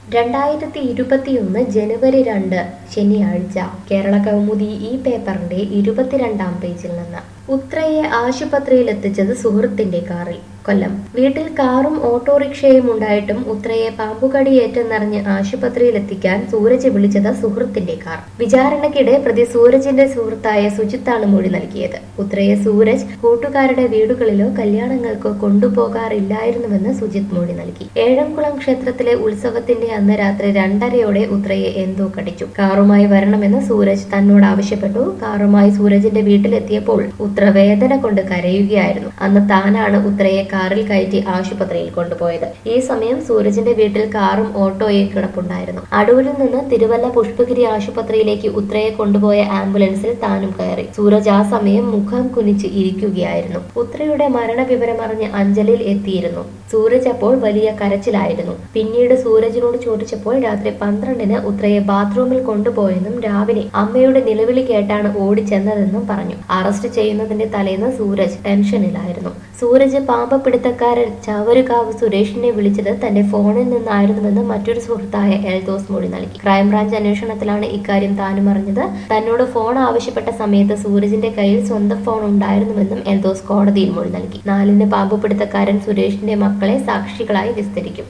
രണ്ടായിരത്തി ഇരുപത്തിയൊന്ന് ജനുവരി രണ്ട് ശനിയാഴ്ച കേരള കൗമുദി ഈ പേപ്പറിന്റെ ഇരുപത്തിരണ്ടാം പേജിൽ നിന്ന് ഉത്രയെ ആശുപത്രിയിൽ എത്തിച്ചത് സുഹൃത്തിന്റെ കാറിൽ കൊല്ലം വീട്ടിൽ കാറും ഓട്ടോറിക്ഷയും ഉണ്ടായിട്ടും ഉത്രയെ പാമ്പുകടിയേറ്റെന്നറിഞ്ഞ് ആശുപത്രിയിൽ എത്തിക്കാൻ സൂരജ് വിളിച്ചത് സുഹൃത്തിന്റെ കാർ വിചാരണയ്ക്കിടെ പ്രതി സൂരജിന്റെ സുഹൃത്തായ സുജിത്താണ് മൊഴി നൽകിയത് ഉത്രയെ സൂരജ് കൂട്ടുകാരുടെ വീടുകളിലോ കല്യാണങ്ങൾക്കോ കൊണ്ടുപോകാറില്ലായിരുന്നുവെന്ന് സുജിത് മൊഴി നൽകി ഏഴംകുളം ക്ഷേത്രത്തിലെ ഉത്സവത്തിന്റെ അന്ന് രാത്രി രണ്ടരയോടെ ഉത്രയെ എന്തോ കടിച്ചു കാറുമായി വരണമെന്ന് സൂരജ് തന്നോട് ആവശ്യപ്പെട്ടു കാറുമായി സൂരജിന്റെ വീട്ടിലെത്തിയപ്പോൾ ഉത്ര വേദന കൊണ്ട് കരയുകയായിരുന്നു അന്ന് താനാണ് ഉത്രയെ കാറിൽ കയറ്റി ആശുപത്രിയിൽ കൊണ്ടുപോയത് ഈ സമയം സൂരജിന്റെ വീട്ടിൽ കാറും ഓട്ടോയും കിടപ്പുണ്ടായിരുന്നു അടൂരിൽ നിന്ന് തിരുവല്ല പുഷ്പഗിരി ആശുപത്രിയിലേക്ക് ഉത്രയെ കൊണ്ടുപോയ ആംബുലൻസിൽ താനും കയറി സൂരജ് ആ സമയം മുഖം കുനിച്ച് ഇരിക്കുകയായിരുന്നു ഉത്രയുടെ മരണവിവരമറിഞ്ഞ് അഞ്ജലിൽ എത്തിയിരുന്നു സൂരജ് അപ്പോൾ വലിയ കരച്ചിലായിരുന്നു പിന്നീട് സൂരജിനോട് ചോദിച്ചപ്പോൾ രാത്രി പന്ത്രണ്ടിന് ഉത്രയെ ബാത്റൂമിൽ കൊണ്ടുപോയെന്നും രാവിലെ അമ്മയുടെ നിലവിളി കേട്ടാണ് ഓടിച്ചെന്നതെന്നും പറഞ്ഞു അറസ്റ്റ് ചെയ്യുന്നതിന്റെ തലേന്ന് സൂരജ് ടെൻഷനിലായിരുന്നു സൂരജ് പാമ്പപ്പിടുത്തക്കാരൻ ചവരുകാവ് സുരേഷിനെ വിളിച്ചത് തന്റെ ഫോണിൽ നിന്നായിരുന്നുവെന്ന് മറ്റൊരു സുഹൃത്തായ എൽദോസ് മൊഴി നൽകി ക്രൈംബ്രാഞ്ച് അന്വേഷണത്തിലാണ് ഇക്കാര്യം താനും അറിഞ്ഞത് തന്നോട് ഫോൺ ആവശ്യപ്പെട്ട സമയത്ത് സൂരജിന്റെ കയ്യിൽ സ്വന്തം ഫോൺ ഉണ്ടായിരുന്നുവെന്നും എൽദോസ് കോടതിയിൽ മൊഴി നൽകി നാലിന് പാമ്പുപിടുത്തക്കാരൻ സുരേഷിന്റെ മക്കളെ സാക്ഷികളായി വിസ്തരിക്കും